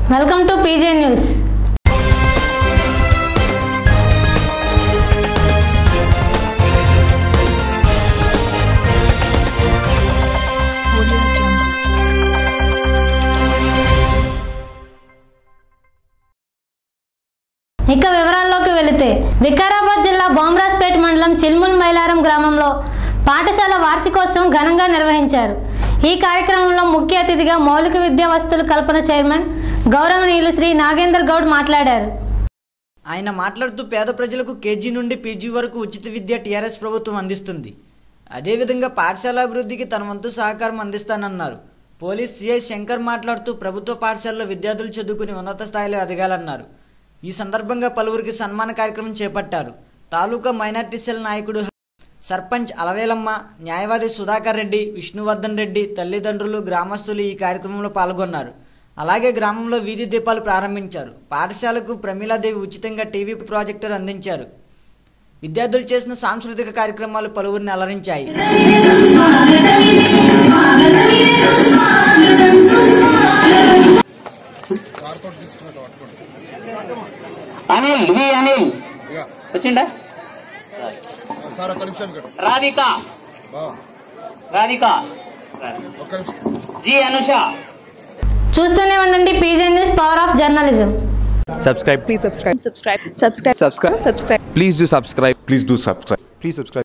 Welcome to PJ news ఇక వివరాల్లోకి వెళితే వికారాబాద్ జిల్లా బోమ్రాజ్పేట్ మండలం చిల్ముల్ మైలారం గ్రామంలో పాఠశాల వార్షికోత్సవం ఘనంగా నిర్వహించారు ఈ కార్యక్రమంలో ముఖ్య అతిథిగా మౌలిక విద్యా వసతుల కల్పన చైర్మన్ గౌరవనీయులు శ్రీ నాగేందర్ గౌడ్ మాట్లాడారు ఆయన మాట్లాడుతూ పేద ప్రజలకు కేజీ నుండి పీజీ వరకు ఉచిత విద్య టీఆర్ఎస్ ప్రభుత్వం అందిస్తుంది అదేవిధంగా పాఠశాల అభివృద్ధికి తన వంతు సహకారం అందిస్తానన్నారు పోలీస్ సిఐ శంకర్ మాట్లాడుతూ ప్రభుత్వ పాఠశాలలో విద్యార్థులు చదువుకుని ఉన్నత స్థాయిలో ఎదగాలన్నారు ఈ సందర్భంగా పలువురికి సన్మాన కార్యక్రమం చేపట్టారు తాలూకా మైనార్టీ సెల్ నాయకుడు సర్పంచ్ అలవేలమ్మ న్యాయవాది సుధాకర్ రెడ్డి విష్ణువర్ధన్ రెడ్డి తల్లిదండ్రులు గ్రామస్తులు ఈ కార్యక్రమంలో పాల్గొన్నారు అలాగే గ్రామంలో వీధి దీపాలు ప్రారంభించారు పాఠశాలకు ప్రమీలాదేవి ఉచితంగా టీవీ ప్రాజెక్టర్ అందించారు విద్యార్థులు చేసిన సాంస్కృతిక కార్యక్రమాలు పలువురిని అలరించాయి అనిల్ వి అనిల్ వచ్చిండా సార్ ఒక్క నిమిషం ఇక్కడ రాధిక బా, రాధిక ఒక్క నిమిషం జి అనుష చూస్తూనే ఉండండి PJ news power of journalism subscribe Please subscribe. Subscribe. Subscribe. Subscribe. Subscribe. please do subscribe Please do subscribe. Please subscribe.